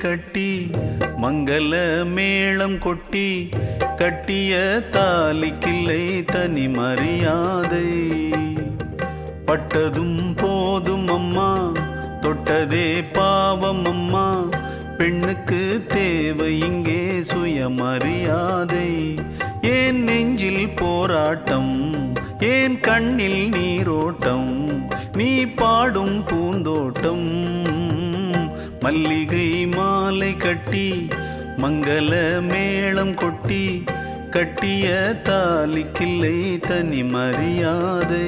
கட்டி மங்கள மேளம் கொட்டி கட்டிய தாலிக்கில்லை தனி மரியாதை பட்டதும் போதும் அம்மா தொட்டதே பாவம் அம்மா பெண்ணுக்கு தேவை இங்கே சுயமரியாதை ஏன் நெஞ்சில் போராட்டம் ஏன் கண்ணில் நீரோட்டம் நீ பாடும் பூந்தோட்டம் மல்லிகை மாலை கட்டி மங்கள மேளம் கொட்டி கட்டிய தாலிக்கில்லை தனி மரியாதை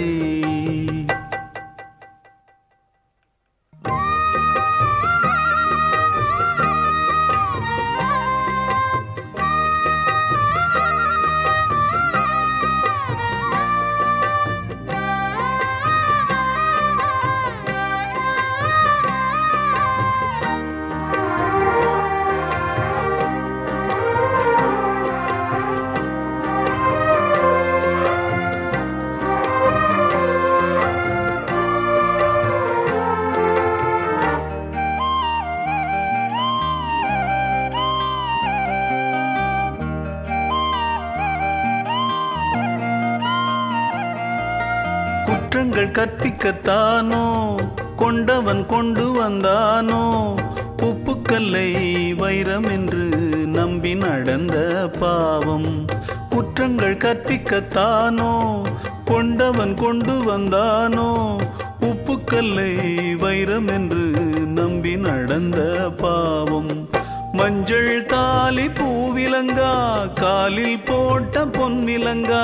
குற்றங்கள் கற்பிக்கத்தானோ கொண்டவன் கொண்டு வந்தானோ உப்புக்கல்லை வைரம் என்று நம்பி நடந்த பாவம் குற்றங்கள் கற்பிக்கத்தானோ கொண்டவன் கொண்டு வந்தானோ உப்புக்கல்லை வைரம் என்று நம்பி நடந்த பாவம் மஞ்சள் தாலி பூவிலங்கா காலில் போட்ட பொன்விலங்கா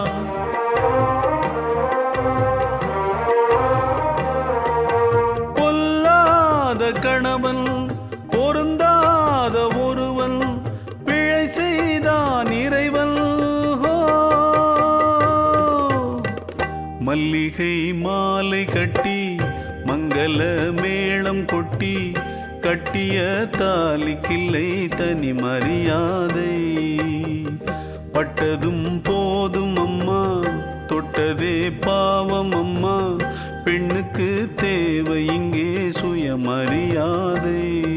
பொல்லாத கணவன் பொருந்தாத ஒருவன் பிழை செய்தான் இறைவன் ஹோ. மல்லிகை மாலை கட்டி மங்கள மேளம் கொட்டி கட்டிய தாலிக்கில்லை தனி மரியாதை பட்டதும் போதும் அம்மா தொட்டதே பாவம் அம்மா பெண்ணுக்கு தேவை இங்கே சுயமரியாதை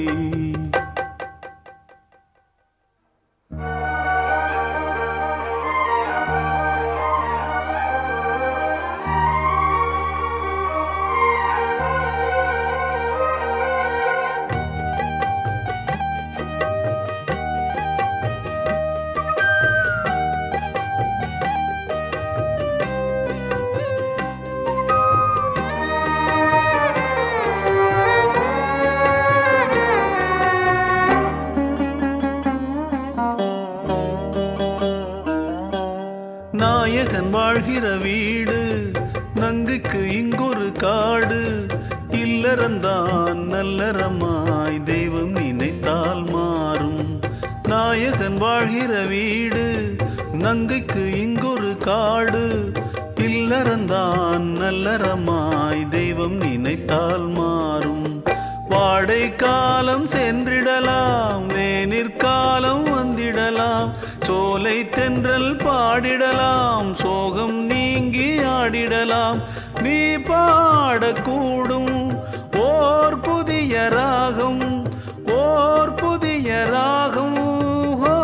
நாயகன் வாழ்கிற வீடு நங்குக்கு இங்கொரு காடு இல்லறந்தான் நல்லறமாய் தெய்வம் நினைத்தால் மாறும் நாயகன் வாழ்கிற வீடு நங்குக்கு இங்கொரு காடு இல்லறந்தான் நல்லறமாய் தெய்வம் நினைத்தால் மாறும் வாடை காலம் சென்றிடலாம் வேனிற்காலம் வந்திடலாம் சோலை தென்றல் பாடிடலாம் சோகம் நீங்கி ஆடிடலாம் நீ பாடக்கூடும் ஓர் புதிய ராகம் ஓர் புதிய ராகம் ஹோ.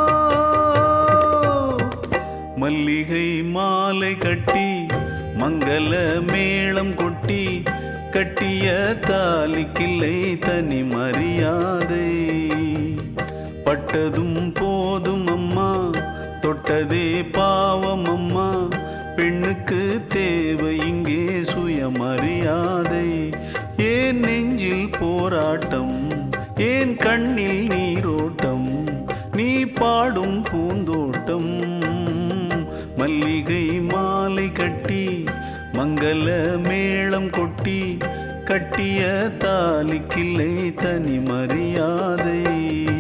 மல்லிகை மாலை கட்டி மங்கள மேளம் கொட்டி கட்டிய தாலிக்கில்லை தனி மரியாதை பட்டதும் போதும் அம்மா தொட்டதே பாவம் அம்மா பெண்ணுக்கு தேவை இங்கே சுயமரியாதை ஏன் நெஞ்சில் போராட்டம் ஏன் கண்ணில் நீரோட்டம் நீ பாடும் பூந்தோட்டம் மல்லிகை மாலை கட்டி மங்கள மேளம் கொட்டி கட்டிய தாலிக்கில்லை தனி மரியாதை